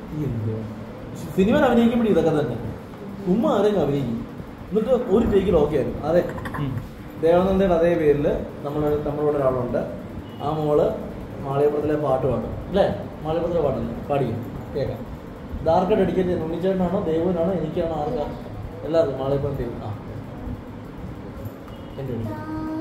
എന്തുവാ? സിനിമയിൽ അഭിനയിക്കുമ്പോഴും ഇതൊക്കെ തന്നെ ഉമ്മ ആരെങ്കിലും അഭിനയിക്കും എന്നിട്ട് ഒരു ടേക്കിൽ ഓക്കെ ആയിരുന്നു അതെ ദേവാനന്ദയുടെ അതേ പേരിൽ നമ്മൾ നമ്മളോട് ഒരാളുണ്ട് ആ മോള് മാളികപ്പുറത്തിലെ പാട്ട് പാടും അല്ലേ മാളികപ്പുറത്തിലെ പാട്ടല്ലേ പാടിക്കും കേൾക്കാം ഇതാർക്കാ ഡെഡിക്കേറ്റ് ചെയ്യുന്നത് ഉണ്ണിച്ചേട്ടനാണോ ദേവനാണോ എനിക്കാണോ ആർക്കാ എല്ലാവർക്കും മാളികപ്പുറം ദൈവം ആ എൻ്റെ അടുത്ത്.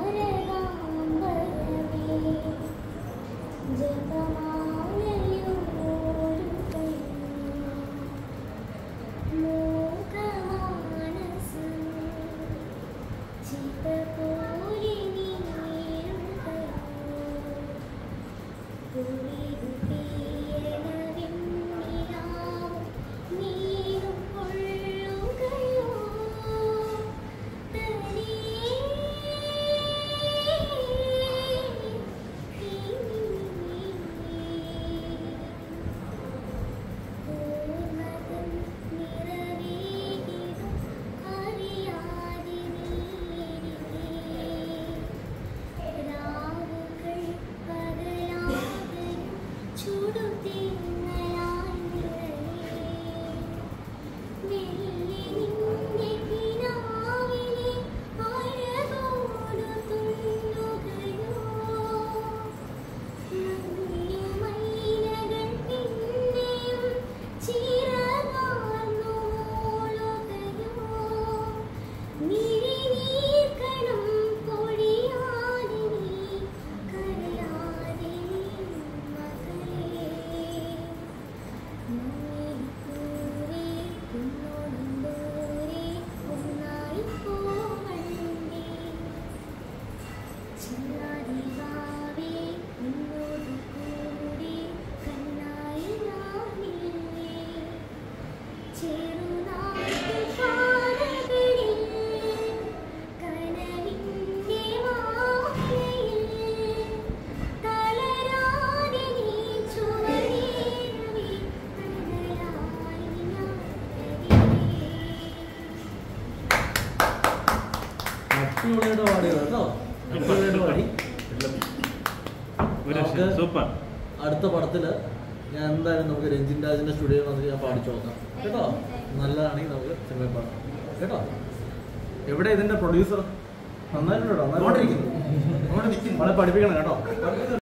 നീരും കൊള്ളുകയോ അടിപൊളിയായിട്ട് പാടിയത് കേട്ടോ അടിപൊളിയായിട്ട് പാടി ഒരു നമുക്ക് സൂപ്പർ അടുത്ത പടത്തില് ഞാൻ എന്തായാലും നമുക്ക് രഞ്ജിൻ രാജിന്റെ സ്റ്റുഡിയോയിൽ വന്നിട്ട് ഞാൻ പാടിച്ചു നോക്കാം കേട്ടോ നല്ലതാണെങ്കിൽ നമുക്ക് സിനിമയിൽ പാടാം കേട്ടോ എവിടെ ഇതിന്റെ പ്രൊഡ്യൂസർ നന്നായിട്ടുണ്ടോ നന്നായിട്ട് അവിടെ നിൽക്കുന്നു നമ്മളെ പഠിപ്പിക്കണം കേട്ടോ